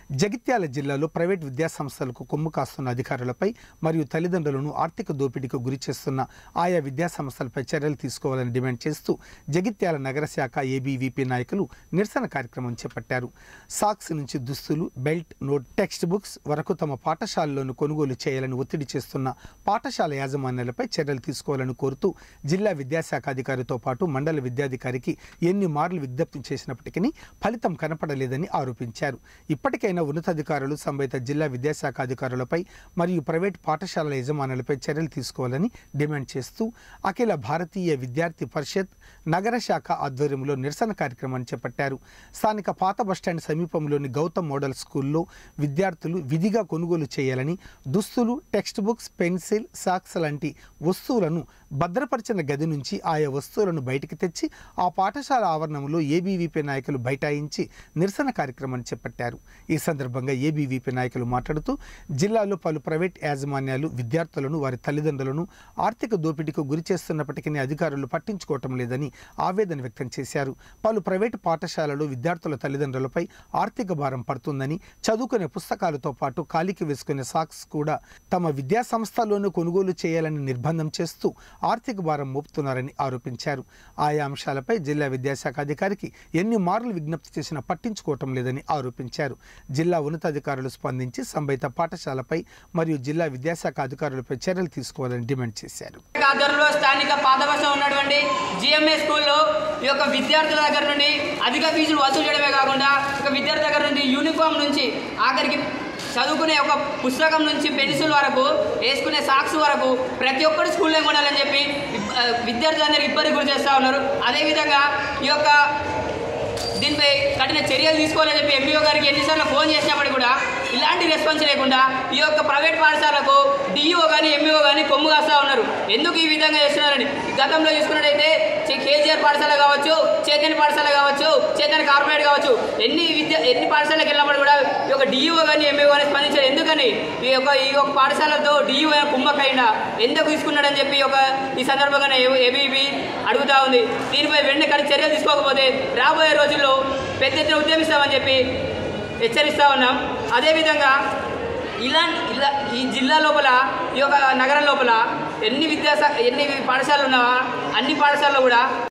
జగిత్యాల జిల్లాలో ప్రైవేట్ విద్యాసంస్థలకు కొమ్ము కాస్తున్న అధికారులపై మరియు తల్లిదండ్రులను ఆర్థిక దోపిడీకి గురి చేస్తున్న ఆయా విద్యాసంస్థలపై చర్యలు తీసుకోవాలని డిమాండ్ చేస్తూ జగిత్యాల నగర శాఖ ఏబీవీపీ నాయకులు నిరసన కార్యక్రమం చేపట్టారు సాక్స్ నుంచి దుస్తులు బెల్ట్ నోట్ టెక్స్ట్ బుక్స్ వరకు తమ పాఠశాలలోను కొనుగోలు చేయాలని ఒత్తిడి చేస్తున్న పాఠశాల యాజమాన్యాలపై చర్యలు తీసుకోవాలని కోరుతూ జిల్లా విద్యాశాఖ అధికారితో పాటు మండల విద్యాధికారికి ఎన్ని మార్లు విజ్ఞప్తి చేసినప్పటికీ ఫలితం కనపడలేదని ఆరోపించారు ఇప్పటికైనా ఉన్నతాధికారులు సంబంధిత జిల్లా విద్యాశాఖ అధికారులపై మరియు ప్రైవేట్ పాఠశాలల యజమానులపై చర్యలు తీసుకోవాలని డిమాండ్ చేస్తూ అఖిల భారతీయ విద్యార్థి పరిషత్ నగర శాఖ ఆధ్వర్యంలో నిరసన కార్యక్రమాన్ని చేపట్టారు స్థానిక పాత బస్టాండ్ సమీపంలోని గౌతమ్ మోడల్ స్కూల్లో విద్యార్థులు విధిగా కొనుగోలు చేయాలని దుస్తులు టెక్స్ట్ బుక్స్ పెన్సిల్ సాక్స్ లాంటి వస్తువులను భద్రపరిచిన గది నుంచి ఆయా వస్తువులను బయటికి తెచ్చి ఆ పాఠశాల ఆవరణంలో ఏబీవీపీ నాయకులు బైఠాయించి నిరసన కార్యక్రమాన్ని చేపట్టారు ఈ సందర్భంగా ఏబీవీపీ నాయకులు మాట్లాడుతూ జిల్లాలో పలు ప్రైవేట్ యాజమాన్యాలు విద్యార్థులను వారి తల్లిదండ్రులను ఆర్థిక దోపిడీకి గురి చేస్తున్నప్పటికీ అధికారులు పట్టించుకోవటం లేదని ఆవేదన వ్యక్తం చేశారు పలు ప్రైవేటు పాఠశాలలు విద్యార్థుల తల్లిదండ్రులపై ఆర్థిక భారం పడుతుందని చదువుకునే పుస్తకాలతో పాటు కాలికి వేసుకునే సాక్స్ కూడా తమ విద్యా సంస్థల్లోనూ కొనుగోలు చేయాలని నిర్బంధం చేస్తూ ఆర్థిక భారం మోపుతున్నారని ఆరోపించారు ఆయా అంశాలపై జిల్లా విద్యాశాఖ అధికారికి ఎన్ని మార్లు విజ్ఞప్తి చేసినా పట్టించుకోవటం లేదని ఆరోపించారు జిల్లా ఉన్నతాధికారులు స్పందించి సంబంధిత పాఠశాలపై మరియు జిల్లా విద్యాశాఖ అధికారులపై చర్యలు తీసుకోవాలని డిమాండ్ చేశారు ఆధ్వర్యంలో స్థానిక పాత బస్సులో ఉన్నటువంటి జిఎంఏ స్కూల్లో ఈ యొక్క విద్యార్థుల దగ్గర నుండి అధిక ఫీజులు వసూలు చేయడమే కాకుండా ఒక విద్యార్థి దగ్గర నుండి యూనిఫామ్ నుంచి ఆఖరికి చదువుకునే ఒక పుస్తకం నుంచి పెన్సిల్ వరకు వేసుకునే సాక్స్ వరకు ప్రతి ఒక్కరు స్కూల్లో కొనాలని చెప్పి ఆ, విద్యార్థులందరికీ ఇబ్బంది గురి చేస్తూ ఉన్నారు అదేవిధంగా ఈ యొక్క దీనిపై కఠిన చర్యలు తీసుకోవాలని చెప్పి ఎంపీఓ గారికి ఎన్నిసార్లు ఫోన్ చేసినప్పటికీ కూడా ఇలాంటి రెస్పాన్స్ లేకుండా ఈ యొక్క ప్రైవేట్ పాఠశాలకు డిఈఓ కానీ ఎంఈఓ కానీ కొమ్ము కాస్తా ఉన్నారు ఎందుకు ఈ విధంగా చేస్తున్నారని గతంలో చూసుకున్నట్టయితే చి- కేజీఆర్ పాఠశాల కావచ్చు చైతన్య పాఠశాల కావచ్చు చైతన్య కార్పొరేట్ కావచ్చు ఎన్ని విద్య ఎన్ని పాఠశాలకు వెళ్ళినప్పుడు కూడా ఈ యొక్క డిఈఓ కానీ ఎంఈఓ కానీ స్పందించారు ఎందుకని ఈ యొక్క ఈ యొక్క పాఠశాలతో డిఈఓ కుమ్మకైనా ఎందుకు తీసుకున్నాడని చెప్పి ఒక ఈ సందర్భంగా ఏబీబీ అడుగుతా ఉంది దీనిపై వెంటనే కఠిన చర్యలు తీసుకోకపోతే రాబోయే రోజుల్లో పెద్ద ఎత్తున ఉద్యమిస్తామని చెప్పి హెచ్చరిస్తా ఉన్నాం అదేవిధంగా ఇలాంటి ఇలా ఈ జిల్లా లోపల ఈ యొక్క నగరం లోపల ఎన్ని విద్యాసా ఎన్ని పాఠశాలలు ఉన్నావా అన్ని పాఠశాలలో కూడా